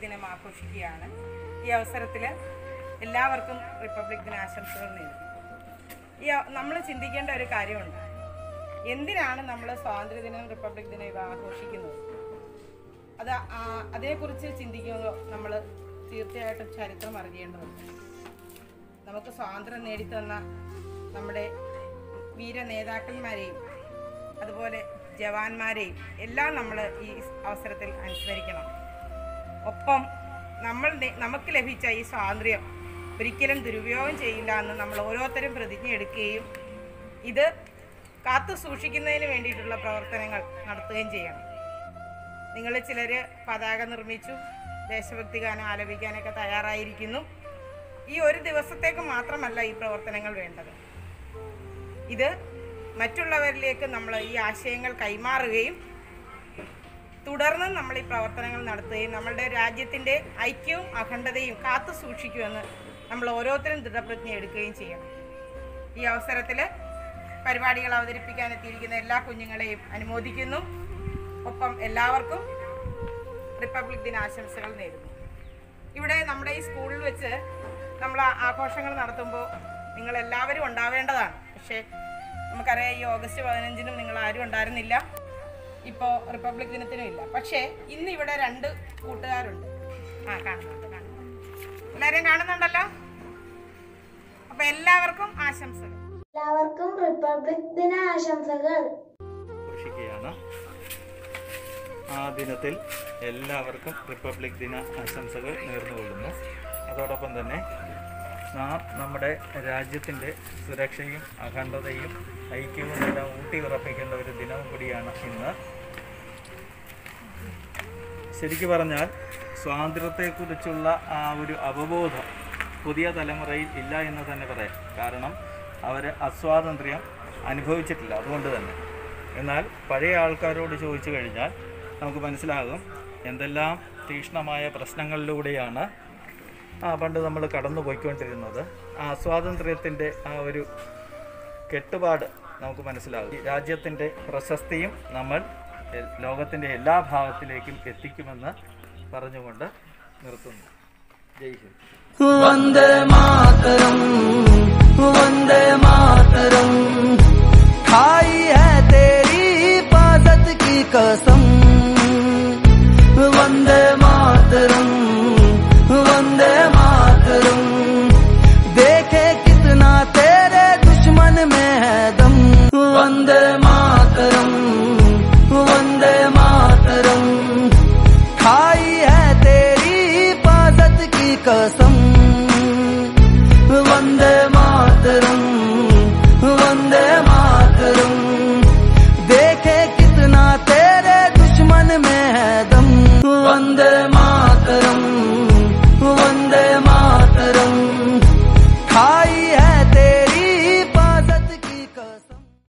ദിനം ആഘോഷിക്കുകയാണ് ഈ അവസരത്തിൽ എല്ലാവർക്കും റിപ്പബ്ലിക് ദിനാശംസകൾ നേരുന്നു ഈ നമ്മൾ ചിന്തിക്കേണ്ട ഒരു കാര്യമുണ്ട് എന്തിനാണ് നമ്മൾ സ്വാതന്ത്ര്യദിനം റിപ്പബ്ലിക് ദിനം ഇവ ആഘോഷിക്കുന്നത് അത് ആ- അതേക്കുറിച്ച് ചിന്തിക്കുമ്പോൾ നമ്മൾ തീർച്ചയായിട്ടും ചരിത്രം അറിയേണ്ടതുണ്ട് നമുക്ക് സ്വാതന്ത്ര്യം നേടിത്തന്ന നമ്മുടെ വീര നേതാക്കന്മാരെയും അതുപോലെ ജവാന്മാരെയും എല്ലാം നമ്മൾ ഈ അവസരത്തിൽ അനുസ്മരിക്കണം ഒപ്പം നമ്മൾ നെ- നമുക്ക് ലഭിച്ച ഈ സ്വാതന്ത്ര്യം ഒരിക്കലും ദുരുപയോഗം ചെയ്യില്ല എന്ന് നമ്മൾ ഓരോരുത്തരും പ്രതിജ്ഞ എടുക്കുകയും ഇത് കാത്തു സൂക്ഷിക്കുന്നതിന് വേണ്ടിയിട്ടുള്ള പ്രവർത്തനങ്ങൾ നടത്തുകയും ചെയ്യണം നിങ്ങൾ ചിലർ പതാക നിർമ്മിച്ചു ദേശഭക്തി ഗാനം ആലപിക്കാനൊക്കെ തയ്യാറായിരിക്കുന്നു ഈ ഒരു ദിവസത്തേക്ക് മാത്രമല്ല ഈ പ്രവർത്തനങ്ങൾ വേണ്ടത് ഇത് മറ്റുള്ളവരിലേക്ക് നമ്മൾ ഈ ആശയങ്ങൾ കൈമാറുകയും തുടർന്ന് നമ്മൾ ഈ പ്രവർത്തനങ്ങൾ നടത്തുകയും നമ്മളുടെ രാജ്യത്തിൻ്റെ ഐക്യവും അഖണ്ഡതയും കാത്തു സൂക്ഷിക്കുമെന്ന് നമ്മൾ ഓരോരുത്തരും ദൃഢപ്രതിജ്ഞ എടുക്കുകയും ചെയ്യണം ഈ അവസരത്തിൽ പരിപാടികൾ അവതരിപ്പിക്കാനെത്തിയിരിക്കുന്ന എല്ലാ കുഞ്ഞുങ്ങളെയും അനുമോദിക്കുന്നു ഒപ്പം എല്ലാവർക്കും റിപ്പബ്ലിക് ദിനാശംസകൾ നേരുന്നു ഇവിടെ നമ്മുടെ ഈ സ്കൂളിൽ വെച്ച് നമ്മൾ ആ- ആഘോഷങ്ങൾ നടത്തുമ്പോൾ നിങ്ങൾ എല്ലാവരും ഉണ്ടാവേണ്ടതാണ് പക്ഷേ നമുക്കറിയാം ഈ ഓഗസ്റ്റ് പതിനഞ്ചിനും നിങ്ങൾ ആരും ഉണ്ടായിരുന്നില്ല ഇപ്പോൾ റിപ്പബ്ലിക് ദിനത്തിനും ഇല്ല പക്ഷേ ഇന്ന് ഇവിടെ രണ്ട് കൂട്ടുകാരുണ്ട് ആ കാണുന്നുണ്ട് കാണുന്നുണ്ട് എല്ലാവരെയും കാണുന്നുണ്ടല്ലോ അപ്പം എല്ലാവർക്കും ആശംസകൾ എല്ലാവർക്കും റിപ്പബ്ലിക് ദിന ആശംസകൾ ആഘോഷിക്കുകയാണ് ആ ദിനത്തിൽ എല്ലാവർക്കും റിപ്പബ്ലിക് ദിന ആശംസകൾ നേർന്നുകൊള്ളുന്നു അതോടൊപ്പം തന്നെ നാം നമ്മുടെ രാജ്യത്തിൻ്റെ സുരക്ഷയും അഖണ്ഡതയും ഐക്യവും എല്ലാം ഊട്ടി ഉറപ്പിക്കേണ്ട ഒരു ദിനവും കൂടിയാണ് ഇന്ന് ശരിക്കു പറഞ്ഞാൽ സ്വാതന്ത്ര്യത്തെക്കുറിച്ചുള്ള ആ ഒരു അവബോധം പുതിയ തലമുറയിൽ ഇല്ല എന്ന് തന്നെ പറയാം കാരണം അവർ അസ്വാതന്ത്ര്യം അനുഭവിച്ചിട്ടില്ല അതുകൊണ്ട് തന്നെ എന്നാൽ പഴയ ആൾക്കാരോട് ചോദിച്ചു കഴിഞ്ഞാൽ നമുക്ക് മനസ്സിലാകും എന്തെല്ലാം തീക്ഷ്ണമായ പ്രശ്നങ്ങളിലൂടെയാണ് ആ പണ്ട് നമ്മൾ കടന്നു പോയിക്കൊണ്ടിരുന്നത് ആ സ്വാതന്ത്ര്യത്തിൻ്റെ ആ ഒരു കെട്ടുപാട് നമുക്ക് മനസ്സിലാകും ഈ രാജ്യത്തിൻ്റെ പ്രശസ്തിയും നമ്മൾ എ- ലോകത്തിൻ്റെ എല്ലാ ഭാഗത്തിലേക്കും എത്തിക്കുമെന്ന് പറഞ്ഞുകൊണ്ട് നിർത്തുന്നു ജയ് ഹിന്ദ് वन्दे मातरम् वन्दे मातरम् खाई है तेरी हिफाजत की कसम वन्दे मातरम् वन्दे मातरम् देखे कितना तेरे दुश्मन में है दम वन्दे मातरम् वन्दे मातरम् खाई है तेरी हिफाजत की कसम